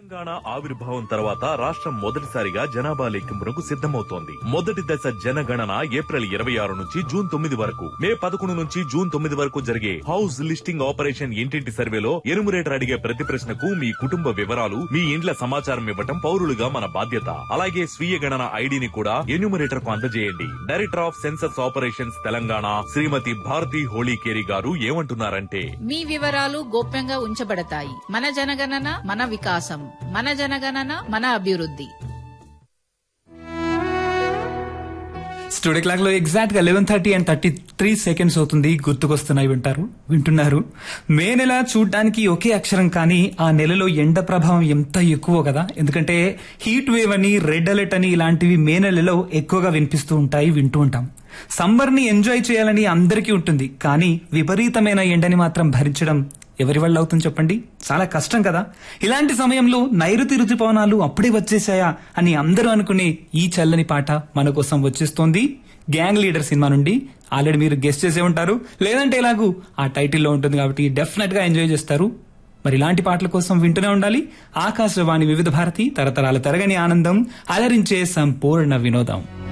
తెలంగాణ ఆవిర్భావం తర్వాత రాష్ట్రం మొదటిసారిగా జనాభా లెక్కింపునకు సిద్ధమవుతోంది మొదటి దశ జనగణన ఏప్రిల్ ఇరవై ఆరు నుంచి జూన్ తొమ్మిది వరకు మే పదకొండు నుంచి జూన్ తొమ్మిది వరకు జరిగే హౌస్ లిస్టింగ్ ఆపరేషన్ ఇంటింటి సర్వేలో ఎనుమరేటర్ అడిగే ప్రతి ప్రశ్నకు మీ కుటుంబ వివరాలు మీ ఇండ్ల సమాచారం ఇవ్వటం పౌరులుగా మన బాధ్యత అలాగే స్వీయ గణన ఐడిని కూడా ఎన్యూమరేటర్ కు అందజేయండి director of census operations Telangana Shrimati Bharati Holikeri గారు ఏమంటున్నారంటే మీ వివరాలు గోప్యంగా ఉంచబడతాయి మన జనగణన మన వికాసం మన జనగణన మన అభివృద్ధి స్టూడియో క్లాక్ లో ఎగ్జాక్ట్ గా eleven thirty and thirty three seconds అవుతుంది గుర్తుకొస్తున్నాయి వింటారు వింటున్నారు మే నెల చూడడానికి ఒకే అక్షరం కానీ ఆ నెలలో ఎండ ప్రభావం ఎంత ఎక్కువ కదా ఎందుకంటే హీట్ వేవ్ అని రెడ్ అలర్ట్ అని ఇలాంటివి మే నెలలో ఎక్కువగా వినిపిస్తూ ఉంటాయి వింటూ ఉంటాం సమ్మర్ ని ఎంజాయ్ చేయాలని అందరికీ ఉంటుంది కానీ విపరీతమైన ఎండని మాత్రం భరించడం ఎవరి వల్ల అవుతుంది చెప్పండి చాలా కష్టం కదా ఇలాంటి సమయంలో నైరుతి రుతుపవనాలు అప్పుడే వచ్చేసాయా అని అందరూ అనుకునే ఈ చల్లని పాట మన కోసం వచ్చేస్తోంది గ్యాంగ్ లీడర్ సినిమా నుండి ఆల్రెడీ మీరు గెస్ట్ చేసే ఉంటారు లేదంటే ఎలాగూ ఆ టైటిల్లో ఉంటుంది కాబట్టి డెఫినెట్ గా ఎంజాయ్ చేస్తారు మరి ఇలాంటి పాటల కోసం వింటూనే ఉండాలి ఆకాశవాణి వివిధ భారతి తరతరాల తరగని ఆనందం అలరించే సంపూర్ణ వినోదం